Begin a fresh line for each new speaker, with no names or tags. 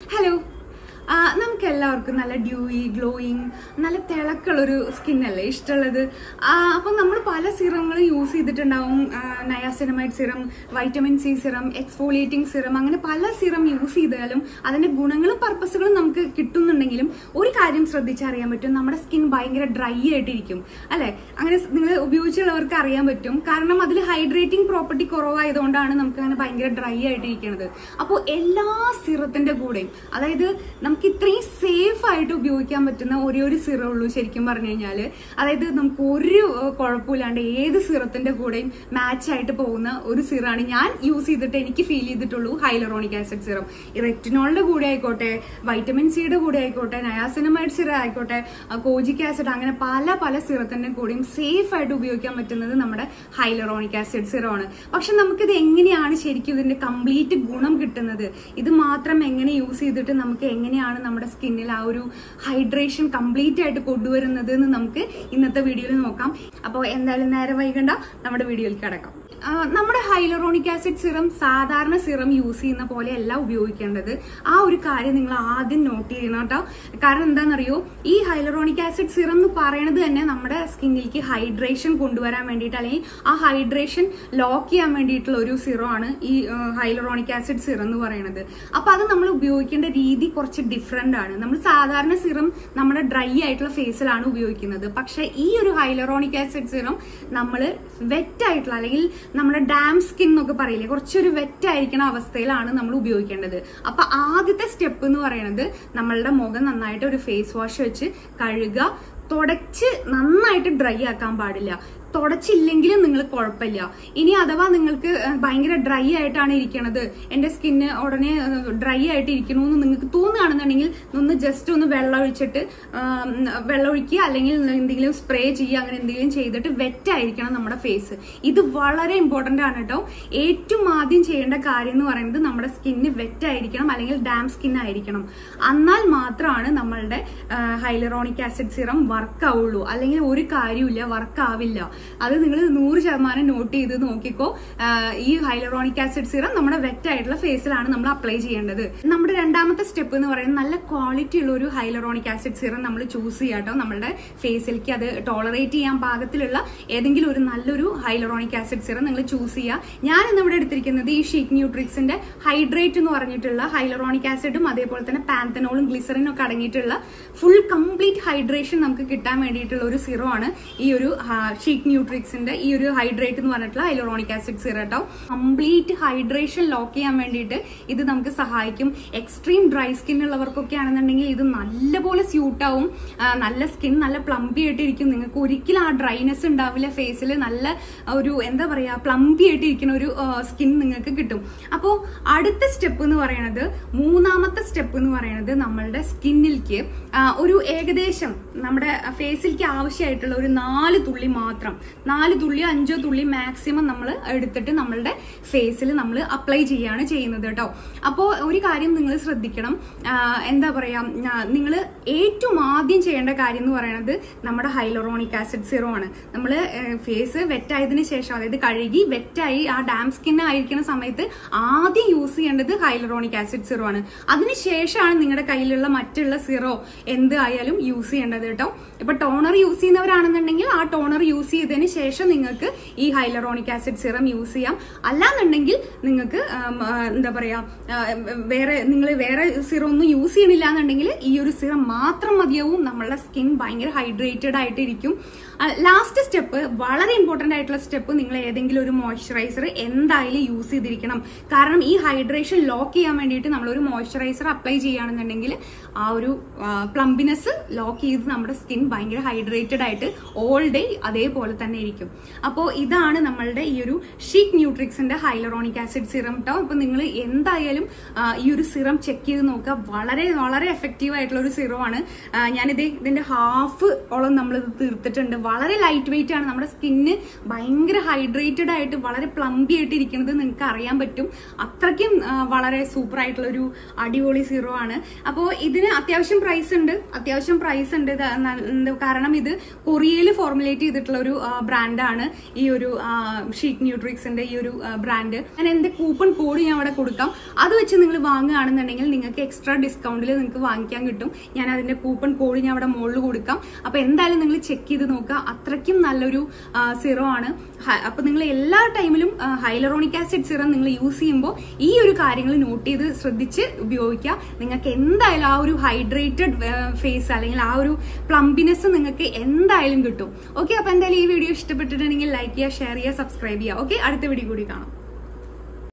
hello ആ, നമുക്ക് എല്ലാവർക്കും നല്ല ഡ്യൂയി ഗ്ലോയിങ് നല്ല തിളക്കുള്ളൊരു സ്കിന്നല്ലേ ഇഷ്ടമുള്ളത് ആ, അപ്പം നമ്മൾ പല സിറങ്ങളും യൂസ് ചെയ്തിട്ടുണ്ടാവും niacinamide serum vitamin C serum exfoliating serum അങ്ങനെ പല സിറം യൂസ് ചെയ്താലും അതിന്റെ ഗുണങ്ങളും പർപ്പസുകളും നമുക്ക് കിട്ടുന്നുണ്ടെങ്കിലും ഒരു കാര്യം ശ്രദ്ധിച്ചറിയാൻ പറ്റും നമ്മുടെ സ്കിൻ ഭയങ്കര ഡ്രൈ ആയിട്ടിരിക്കും അല്ലെ അങ്ങനെ നിങ്ങൾ ഉപയോഗിച്ചുള്ളവർക്ക് അറിയാൻ പറ്റും കാരണം അതിൽ ഹൈഡ്രേറ്റിംഗ് പ്രോപ്പർട്ടി കുറവായതുകൊണ്ടാണ് നമുക്ക് അങ്ങനെ ഭയങ്കര ഡ്രൈ ആയിട്ടിരിക്കുന്നത് അപ്പോൾ എല്ലാ സിറത്തിന്റെ കൂടെയും അതായത് നമുക്ക് ഇത്രയും സേഫ് ആയിട്ട് ഉപയോഗിക്കാൻ പറ്റുന്ന ഒരേ ഒരു സിറം ഉള്ളൂ ശരിക്കും പറഞ്ഞു കഴിഞ്ഞാൽ അതായത് നമുക്ക് ഒരു ഏഹ്, കുഴപ്പമില്ലാണ്ട് ഏത് സിറത്തിന്റെ കൂടെയും മാച്ച് ആയിട്ട് പോകുന്ന ഒരു സിറാണ് ഞാൻ യൂസ് ചെയ്തിട്ട് എനിക്ക് ഫീൽ ചെയ്തിട്ടുള്ളൂ ഹൈലറോണിക് ആസിഡ് സിറം ഈ റെറ്റിനോളിന്റെ കൂടെ ആയിക്കോട്ടെ വൈറ്റമിൻ സിയുടെ കൂടെ ആയിക്കോട്ടെ നയാസിനമൈഡ് സിറം ആയിക്കോട്ടെ കോജിക് ആസിഡ് അങ്ങനെ പല പല സിറത്തിന്റെ കൂടെയും സേഫ് ആയിട്ട് ഉപയോഗിക്കാൻ പറ്റുന്നത് നമ്മുടെ ഹൈലറോണിക് ആസിഡ് സിറമാണ് പക്ഷെ നമുക്കിത് എങ്ങനെയാണ് ശരിക്കും ഇതിന്റെ കംപ്ലീറ്റ് ഗുണം കിട്ടുന്നത് ഇത് മാത്രം എങ്ങനെ യൂസ് ചെയ്തിട്ട് നമുക്ക് എങ്ങനെയാണ് നമ്മുടെ സ്കിന്നിൽ ആ ഒരു ഹൈഡ്രേഷൻ കംപ്ലീറ്റ് ആയിട്ട് കൊണ്ടുവരുന്നത് എന്ന് നമുക്ക് ഇന്നത്തെ വീഡിയോയിൽ നോക്കാം അപ്പോൾ എന്തായാലും നേരെ വൈകണ്ട നമ്മുടെ വീഡിയോയിലേക്ക് കിടക്കാം ആ, നമ്മുടെ ഹൈലറോണിക് ആസിഡ് സിറം സാധാരണ സിറം യൂസ് ചെയ്യുന്ന പോലെയല്ല ഉപയോഗിക്കേണ്ടത് ആ ഒരു കാര്യം നിങ്ങൾ ആദ്യം നോട്ട് ചെയ്യണം കേട്ടോ കാരണം എന്താണെന്നറിയോ ഈ ഹൈലറോണിക് ആസിഡ് സിറം എന്ന് പറയുന്നത് തന്നെ നമ്മുടെ സ്കിന്നിലേക്ക് ഹൈഡ്രേഷൻ കൊണ്ടുവരാൻ വേണ്ടിയിട്ട് അല്ലെങ്കിൽ ആ ഹൈഡ്രേഷൻ ലോക്ക് ചെയ്യാൻ വേണ്ടിയിട്ടുള്ള ഒരു സിറം ആണ് ഈ ഹൈലറോണിക് ആസിഡ് സിറം എന്ന് പറയുന്നത് അപ്പൊ അത് നമ്മൾ ഉപയോഗിക്കേണ്ട രീതി കുറച്ച് ഡിഫറെന്റ് ആണ് നമ്മൾ സാധാരണ സിറം നമ്മുടെ ഡ്രൈ ആയിട്ടുള്ള ഫേസിലാണ് ഉപയോഗിക്കുന്നത് പക്ഷെ ഈ ഒരു ഹൈലറോണിക് ആസിഡ് സിറം നമ്മൾ വെറ്റ് ആയിട്ടുള്ള അല്ലെങ്കിൽ നമ്മുടെ ഡാം സ്കിൻ എന്നൊക്കെ പറയില്ലേ കുറച്ചൊരു വെറ്റ് ആയിരിക്കുന്ന അവസ്ഥയിലാണ് നമ്മൾ ഉപയോഗിക്കേണ്ടത് അപ്പൊ ആദ്യത്തെ സ്റ്റെപ്പ് എന്ന് പറയുന്നത് നമ്മളുടെ മുഖം നന്നായിട്ട് ഒരു ഫേസ് വാഷ് വെച്ച് കഴുകുക തുടച്ച് നന്നായിട്ട് ഡ്രൈ ആക്കാൻ പാടില്ല തുടച്ചില്ലെങ്കിലും നിങ്ങൾ കുഴപ്പമില്ല ഇനി അഥവാ നിങ്ങൾക്ക് ഏഹ്, ഭയങ്കര ഡ്രൈ ആയിട്ടാണ് ഇരിക്കണത് എന്റെ സ്കിന്ന് ഉടനെ ഡ്രൈ ആയിട്ട് ഇരിക്കണമെന്ന് നിങ്ങൾക്ക് തോന്നുകയാണെന്നുണ്ടെങ്കിൽ ഒന്ന് ജസ്റ്റ് ഒന്ന് വെള്ളം ഒഴിച്ചിട്ട് ആം, വെള്ളം ഒഴിക്കുക അല്ലെങ്കിൽ എന്തെങ്കിലും സ്പ്രേ ചെയ്യുക അങ്ങനെ എന്തെങ്കിലും ചെയ്തിട്ട് വെറ്റ് ആയിരിക്കണം നമ്മുടെ ഫേസ് ഇത് വളരെ ഇമ്പോർട്ടന്റ് ആണ് കേട്ടോ ഏറ്റവും ആദ്യം ചെയ്യേണ്ട കാര്യം എന്ന് പറയുന്നത് നമ്മുടെ സ്കിന്ന് വെറ്റ് ആയിരിക്കണം അല്ലെങ്കിൽ ഡാം സ്കിൻ ആയിരിക്കണം എന്നാൽ മാത്രമാണ് നമ്മളുടെ ഹൈലറോണിക് ആസിഡ് സിറം വർക്ക് ആവുള്ളൂ അല്ലെങ്കിൽ ഒരു കാര്യമില്ല വർക്ക് ആവില്ല അത് നിങ്ങൾ നൂറ് ശതമാനം നോട്ട് ചെയ്ത് നോക്കിക്കോ ആ, ഈ ഹൈലറോണിക് ആസിഡ് സിറം നമ്മുടെ വെറ്റ് ആയിട്ടുള്ള ഫേസിലാണ് നമ്മൾ അപ്ലൈ ചെയ്യേണ്ടത് നമ്മുടെ രണ്ടാമത്തെ സ്റ്റെപ്പ് എന്ന് പറയുന്നത് നല്ല ക്വാളിറ്റി ഉള്ള ഒരു ഹൈലറോണിക് ആസിഡ് സിറം നമ്മൾ ചൂസ് ചെയ്യാട്ടോ നമ്മുടെ ഫേസിലേക്ക് അത് ടോളറേറ്റ് ചെയ്യാൻ പാകത്തിലുള്ള ഏതെങ്കിലും ഒരു നല്ലൊരു ഹൈലറോണിക് ആസിഡ് സിറം നിങ്ങൾ ചൂസ് ചെയ്യുക ഞാൻ ഇന്ന് ഇവിടെ എടുത്തിരിക്കുന്നത് ഈ ഷീക്ക് ന്യൂട്രിക്സിന്റെ ഹൈഡ്രേറ്റ് എന്ന് പറഞ്ഞിട്ടുള്ള ഹൈലറോണിക് ആസിഡും അതേപോലെ തന്നെ പാന്തനോളും ഗ്ലിസറിനും ഒക്കെ അടങ്ങിയിട്ടുള്ള ഫുൾ കംപ്ലീറ്റ് ഹൈഡ്രേഷൻ നമുക്ക് കിട്ടാൻ വേണ്ടിയിട്ടുള്ള ഒരു സിറം ആണ് ഈ ഒരു ഷീക്ക് ന്യൂട്രിക്സിന്റെ ഈ ഒരു ഹൈഡ്രേറ്റ് എന്ന് പറഞ്ഞിട്ടുള്ള ഹൈലറോണിക് ആസിഡ് സിറം കേട്ടോ കംപ്ലീറ്റ് ഹൈഡ്രേഷൻ ലോക്ക് ചെയ്യാൻ വേണ്ടിയിട്ട് ഇത് നമുക്ക് സഹായിക്കും എക്സ്ട്രീം ഡ്രൈ സ്കിൻ ഉള്ളവർക്കൊക്കെ ആണെന്നുണ്ടെങ്കിൽ ഇത് നല്ലപോലെ സ്യൂട്ട് ആവും ആ, നല്ല സ്കിൻ നല്ല പ്ലംബി ആയിട്ടിരിക്കും നിങ്ങൾക്ക് ഒരിക്കലും ആ ഡ്രൈനെസ് ഉണ്ടാവില്ല ഫേസിൽ നല്ല ഒരു എന്താ പറയാ പ്ലംബി ആയിട്ടിരിക്കുന്ന ഒരു സ്കിൻ നിങ്ങൾക്ക് കിട്ടും അപ്പോൾ അടുത്ത സ്റ്റെപ്പ് എന്ന് പറയുന്നത് മൂന്നാമത്തെ സ്റ്റെപ്പ് എന്ന് പറയുന്നത് നമ്മളുടെ സ്കിന്നിലേക്ക് ഒരു ഏകദേശം നമ്മുടെ ഫേസിലേക്ക് ആവശ്യമായിട്ടുള്ള ഒരു നാല് തുള്ളി മാത്രം നാല് തുള്ളി അഞ്ചോ തുള്ളി മാക്സിമം നമ്മൾ എടുത്തിട്ട് നമ്മളുടെ ഫേസിൽ നമ്മൾ അപ്ലൈ ചെയ്യാണ് ചെയ്യുന്നത് കേട്ടോ അപ്പോൾ ഒരു കാര്യം നിങ്ങൾ ശ്രദ്ധിക്കണം ആ, എന്താ പറയാ നിങ്ങൾ ഏറ്റവും ആദ്യം ചെയ്യേണ്ട കാര്യം എന്ന് പറയുന്നത് നമ്മുടെ ഹൈലറോണിക് ആസിഡ് സിറോ ആണ് നമ്മൾ ഫേസ് വെറ്റായതിനു ശേഷം അതായത് കഴുകി വെറ്റായി ആ ഡാം സ്കിൻ ആയിരിക്കുന്ന സമയത്ത് ആദ്യം യൂസ് ചെയ്യേണ്ടത് ഹൈലറോണിക് ആസിഡ് സിറോ ആണ് അതിനുശേഷമാണ് നിങ്ങളുടെ കയ്യിലുള്ള മറ്റുള്ള സിറോ എന്ത് ആയാലും യൂസ് ചെയ്യേണ്ടത് കേട്ടോ ഇപ്പൊ ടോണർ യൂസ് ചെയ്യുന്നവരാണെന്നുണ്ടെങ്കിൽ ആ ടോണർ യൂസ് ചെയ്തതിന് ശേഷം നിങ്ങൾക്ക് ഈ ഹൈലറോണിക് ആസിഡ് സിറം യൂസ് ചെയ്യാം അല്ലാന്നുണ്ടെങ്കിൽ നിങ്ങൾക്ക് ആം, ആ, എന്താ പറയാ ആ, വേറെ നിങ്ങൾ വേറെ സിറം ഒന്നും യൂസ് ചെയ്യണില്ല എന്നുണ്ടെങ്കിൽ ഈ ഒരു സിറം മാത്രം മതിയാവും നമ്മളുടെ സ്കിൻ ഭയങ്കര ഹൈഡ്രേറ്റഡ് ആയിട്ടിരിക്കും ലാസ്റ്റ് സ്റ്റെപ്പ് വളരെ ഇമ്പോർട്ടന്റ് ആയിട്ടുള്ള സ്റ്റെപ്പ് നിങ്ങൾ ഏതെങ്കിലും ഒരു മോയ്സ്ചറൈസർ എന്തായാലും യൂസ് ചെയ്തിരിക്കണം കാരണം ഈ ഹൈഡ്രേഷൻ ലോക്ക് ചെയ്യാൻ വേണ്ടിയിട്ട് നമ്മൾ ഒരു മോയ്സ്ചറൈസർ അപ്ലൈ ചെയ്യുകയാണെന്നുണ്ടെങ്കിൽ ആ ഒരു പ്ലംബിനെസ് ലോക്ക് ചെയ്ത് നമ്മുടെ സ്കിൻ ഭയങ്കര ഹൈഡ്രേറ്റഡ് ആയിട്ട് ഓൾ ഡേ അതേപോലെ തന്നെ ഇരിക്കും അപ്പോൾ ഇതാണ് നമ്മളുടെ ഈ ഒരു ഷീക്ക് ന്യൂട്രിക്സിന്റെ ഹൈലറോണിക് ആസിഡ് സിറം കേട്ടോ അപ്പൊ നിങ്ങൾ എന്തായാലും ആ, ഈ ഒരു സിറം ചെക്ക് ചെയ്ത് നോക്കുക വളരെ വളരെ എഫക്റ്റീവ് ആയിട്ടുള്ള ഒരു സിറം ആണ് ആ, ഞാനിത് ഇതിന്റെ ഹാഫ് ഓളം നമ്മൾ ഇത് തീർത്തിട്ടുണ്ട് വളരെ ലൈറ്റ് വെയിറ്റ് ആണ് നമ്മുടെ സ്കിന്ന് ഭയങ്കര ഹൈഡ്രേറ്റഡ് ആയിട്ട് വളരെ പ്ലംബി ആയിട്ട് ഇരിക്കുന്നത് നിങ്ങൾക്ക് അറിയാൻ പറ്റും അത്രയ്ക്കും ആ, വളരെ സൂപ്പർ ആയിട്ടുള്ള ഒരു അടിപൊളി സീറോ ആണ് അപ്പോൾ ഇതിന് അത്യാവശ്യം പ്രൈസ് ഉണ്ട് അത്യാവശ്യം പ്രൈസ് ഉണ്ട് ഇത് ന- എന്ത് കാരണം ഇത് കൊറിയയിൽ ഫോർമുലേറ്റ് ചെയ്തിട്ടുള്ള ഒരു ബ്രാൻഡാണ് ഈ ഒരു ഷീറ്റ് ന്യൂട്രിക്സിന്റെ ഈ ഒരു ബ്രാൻഡ് ഞാൻ എന്റെ കൂപ്പൺ കോഡ് ഞാൻ അവിടെ കൊടുക്കാം അത് വെച്ച് നിങ്ങൾ വാങ്ങുകയാണെന്നുണ്ടെങ്കിൽ നിങ്ങൾക്ക് എക്സ്ട്രാ ഡിസ്കൗണ്ടിൽ നിങ്ങൾക്ക് വാങ്ങിക്കാൻ കിട്ടും ഞാൻ അതിന്റെ കൂപ്പൺ കോഡ് ഞാൻ അവിടെ മുകളിൽ കൊടുക്കാം അപ്പൊ എന്തായാലും നിങ്ങൾ ചെക്ക് ചെയ്ത് നോക്കുക അത്രയ്ക്കും നല്ലൊരു സിറോ ആണ് ഹ- അപ്പൊ നിങ്ങൾ എല്ലാ ടൈമിലും ഹൈലറോണിക് ആസിഡ് സിറം നിങ്ങൾ യൂസ് ചെയ്യുമ്പോൾ ഈ ഒരു കാര്യങ്ങൾ നോട്ട് ചെയ്ത് ശ്രദ്ധിച്ച് ഉപയോഗിക്കുക നിങ്ങൾക്ക് എന്തായാലും ആ ഒരു ഹൈഡ്രേറ്റഡ് ഫേസ് അല്ലെങ്കിൽ ആ ഒരു പ്ലംബിനെസ് നിങ്ങൾക്ക് എന്തായാലും കിട്ടും ഓക്കെ അപ്പൊ എന്തായാലും ഈ വീഡിയോ ഇഷ്ടപ്പെട്ടിട്ടുണ്ടെങ്കിൽ ലൈക്ക് ചെയ്യുക ഷെയർ ചെയ്യുക സബ്സ്ക്രൈബ് ചെയ്യുക ഓക്കെ അടുത്ത വീഡിയോ കൂടി കാണാം